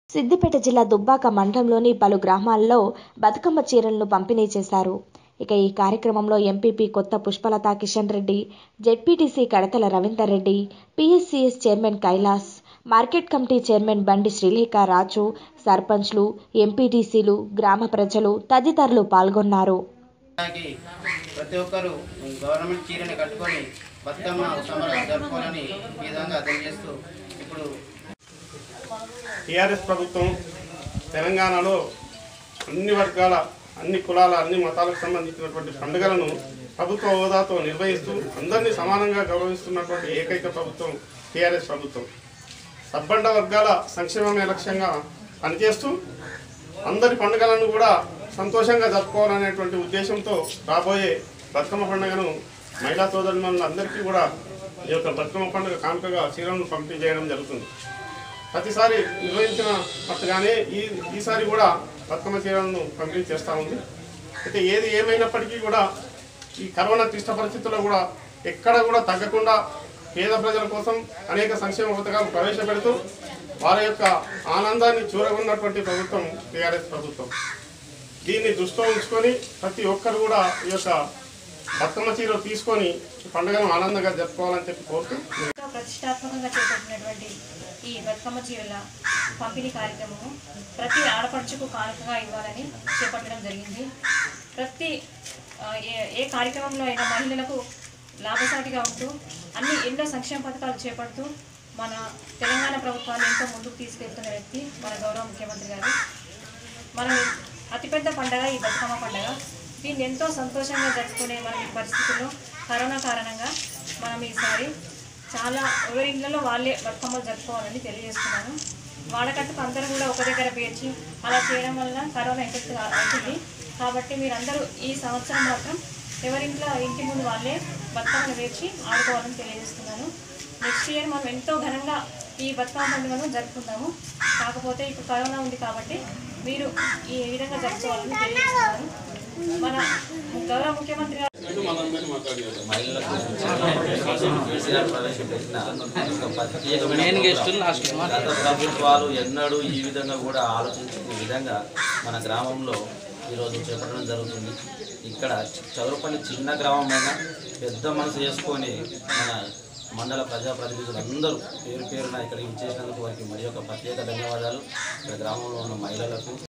సిద్దిపేట జిల్లా దుబ్బాక మండలంలోని పలు గ్రామాల్లో బతుకమ్మ చీరలను పంపిణీ చేశారు ఇక ఈ కార్యక్రమంలో MPP Kotha Pushpalatha Kishan Reddy ZPTC Kadatala Ravinder Reddy PSCS chairman Kailas market committee chairman Bandi Srilekha రాజు సర్పంచ్లు ఎంపీటీసీలు గ్రామ ప్రజలు తదితరులు పాల్గొన్నారు అలాగే ప్రతి ఒక్కరూ గవర్నమెంట్ చీరని కట్టుకొని బతుకమ్మ సంబరాలు జరుపుకోవాలని ఈ విధంగా తెలియజేస్తూ ఇప్పుడు టీఆర్ఎస్ ప్రభుత్వం తెలంగాణలో అన్ని వర్గాల అన్ని కులాల అన్ని మతాలకు సంబంధించినటువంటి పండుగలను ప్రభుత్వ హోదాతో నిర్వహిస్తూ అందరినీ సమానంగా గౌరవిస్తున్నటువంటి ఏకైక ప్రభుత్వం టీఆర్ఎస్ ప్రభుత్వం సబ్బండ వర్గాల సంక్షేమమే లక్ష్యంగా పనిచేస్తూ అందరి పండుగలను కూడా సంతోషంగా జరుపుకోవాలనేటువంటి ఉద్దేశంతో రాబోయే బతుకమ్మ పండుగను మహిళా సోదరులను అందరికీ కూడా ఈ యొక్క బతుకమ్మ పండుగ కానుకగా చీరలను పంపిణీ చేయడం జరుగుతుంది ప్రతిసారి నిర్వహించిన పట్టుగానే ఈ ఈసారి కూడా బతుకమ్మ చీరలను పంపిణీ చేస్తూ ఉంది అయితే ఏది ఏమైనప్పటికీ కూడా ఈ కరోనా క్లిష్ట పరిస్థితుల్లో కూడా ఎక్కడ కూడా తగ్గకుండా పేద ప్రజల కోసం అనేక సంక్షేమ పథకాలు ప్రవేశపెడుతూ వారి యొక్క ఆనందాన్ని చూరగొన్నటువంటి ప్రభుత్వం టీఆర్ఎస్ ప్రభుత్వం దీన్ని దృష్టిలో ఉంచుకొని ప్రతి ఒక్కరు కూడా ఈ యొక్క బతుకమ్మ చీర తీసుకొని ఈ పండుగను ఆనందంగా జరుపుకోవాలని చెప్పి కోరుతూ ఎంతో ప్రతిష్టాత్మకంగా చేపట్టినటువంటి ఈ బతుకమ్మ చీరల పంపిణీ కార్యక్రమము ప్రతి ఆడపడుచుకు కానుకగా ఇవ్వాలని చేపట్టడం జరిగింది ప్రతి ఆ, ఏ ఏ కార్యక్రమంలో అయినా మహిళలకు లాభసాటిగా ఉంటూ అన్ని ఎన్నో సంక్షేమ పథకాలు చేపడుతూ మన తెలంగాణ ప్రభుత్వాన్ని ఎంతో ముందుకు తీసుకెళ్తున్న వ్యక్తి మన గౌరవ ముఖ్యమంత్రి గారు మనం అతిపెద్ద పండగ ఈ బతుకమ్మ పండగ దీన్ని ఎంతో సంతోషంగా జరుపుకునే మన ఈ పరిస్థితుల్లో కరోనా కారణంగా మనం ఈసారి చాలా ఎవరి ఇళ్లలో వాళ్ళే బతుకమ్మలు జరుపుకోవాలని తెలియజేస్తున్నాను వాడకట్టుకు అందరూ కూడా ఒక దగ్గర పేర్చి అలా చేయడం వల్ల కరోనా ఎఫెక్ట్ అవుతుంది కాబట్టి మీరందరూ ఈ సంవత్సరం మాత్రం ఎవరింట్లో ఇంటి ముందు వాళ్ళే బతుకమ్మను వేర్చి ఆడుకోవాలని తెలియజేస్తున్నాను నెక్స్ట్ ఇయర్ మనం ఎంతో ఘనంగా ఈ బతుకమ్మ పండుగను జరుపుకుందాము కాకపోతే ఇప్పుడు కరోనా ఉంది కాబట్టి మీరు ఈ విధంగా జరుపుకోవాలని తెలియజేస్తున్నాను మన గౌరవ ముఖ్యమంత్రి గారు మహిళలకు కేసీఆర్ ప్రవేశపెట్టిన ఒక ప్రత్యేకమైన ప్రోగ్రాం. గత ప్రభుత్వాలు ఎన్నడూ ఈ విధంగా కూడా ఆలోచించిన విధంగా మన గ్రామంలో ఈరోజు చేపట్టడం జరుగుతుంది ఇక్కడ చదువుపల్లి చిన్న గ్రామమైనా పెద్ద మనసు చేసుకొని మన మండల ప్రజాప్రతినిధులు అందరూ పేరు పేరున ఇక్కడికి చేసినందుకు వారికి మరి ఒక ప్రత్యేక ధన్యవాదాలు ఇక్కడ గ్రామంలో ఉన్న మహిళలకు